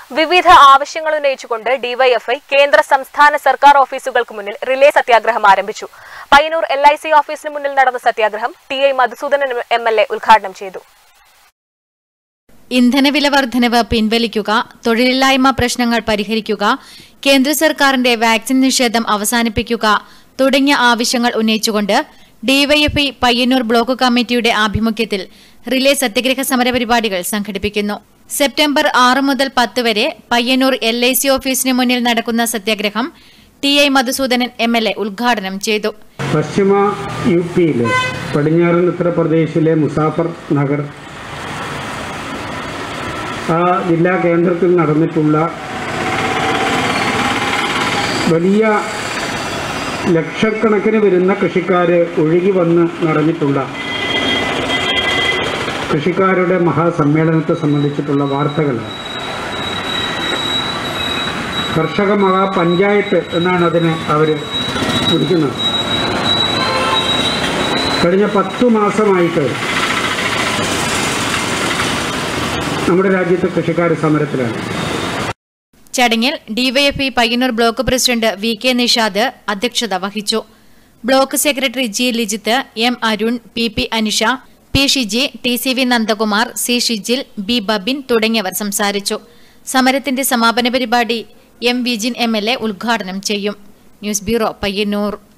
വിവിധ ആവശ്യങ്ങൾ ഉന്നയിച്ചുകൊണ്ട് ഡിവൈഎഫ്ഐ കേന്ദ്ര സംസ്ഥാന സർക്കാർ ഓഫീസുകൾക്ക് മുന്നിൽ റിലേ സത്യാഗ്രഹം ആരംഭിച്ചു പയ്യന്നൂർ എൽ ഐ സി ഓഫീസിന് മുന്നിൽ നടന്ന സത്യാഗ്രഹം T I Madhusoodanan M L A ഉദ്ഘാടനം ചെയ്തു ഇന്ധനവില വർധനവ് പിൻവലിക്കുക തൊഴിലില്ലായ്മ പ്രശ്നങ്ങൾ പരിഹരിക്കുക കേന്ദ്ര സർക്കാരിന്റെ വാക്സിൻ നിഷേധം അവസാനിപ്പിക്കുക തുടങ്ങിയ ആവശ്യങ്ങൾ ഉന്നയിച്ചുകൊണ്ട് ഡിവൈഎഫ്ഐ പയ്യന്നൂർ ബ്ലോക്ക് കമ്മിറ്റിയുടെ ആഭിമുഖ്യത്തിൽ റിലേ സത്യഗ്രഹ സമരപരിപാടികൾ സംഘടിപ്പിക്കുന്നു സെപ്റ്റംബർ ആറ് മുതൽ പത്ത് വരെ പയ്യന്നൂർ എൽ ഐ സി ഓഫീസിന് മുന്നിൽ നടക്കുന്ന സത്യാഗ്രഹം T I Madhusoodanan M L A ഉദ്ഘാടനം ചെയ്തു പശ്ചിമ യു പിയിലെ പടിഞ്ഞാറൻ ഉത്തർപ്രദേശിലെ മുസാഫർ നഗർ ആ ജില്ലാ കേന്ദ്രത്തിൽ നടന്നിട്ടുള്ള വലിയ ലക്ഷക്കണക്കിന് വരുന്ന കൃഷിക്കാർ ഒഴുകി വന്ന് നടന്നിട്ടുള്ള കൃഷിക്കാരുടെ മഹാസമ്മേളനത്തെ സംബന്ധിച്ചിട്ടുള്ള വാർത്തകൾ കർഷക മഹാപഞ്ചായത്ത് എന്നാണ് അതിനെ അവർ വിളിക്കുന്നത് കഴിഞ്ഞ പത്തു മാസമായിട്ട് നമ്മുടെ രാജ്യത്തെ കൃഷിക്കാർ സമരത്തിലാണ് ചടങ്ങിൽ DYFI Payyanur block president V K Nishad അധ്യക്ഷത വഹിച്ചു block secretary G Lijith M Arun P P Anisha P Shiji T C V Nandakumar C Shijil B Babin തുടങ്ങിയവർ സംസാരിച്ചു സമരത്തിന്റെ സമാപന പരിപാടി M Vijin M L A ഉദ്ഘാടനം ചെയ്യും ന്യൂസ് ബ്യൂറോ പയ്യന്നൂർ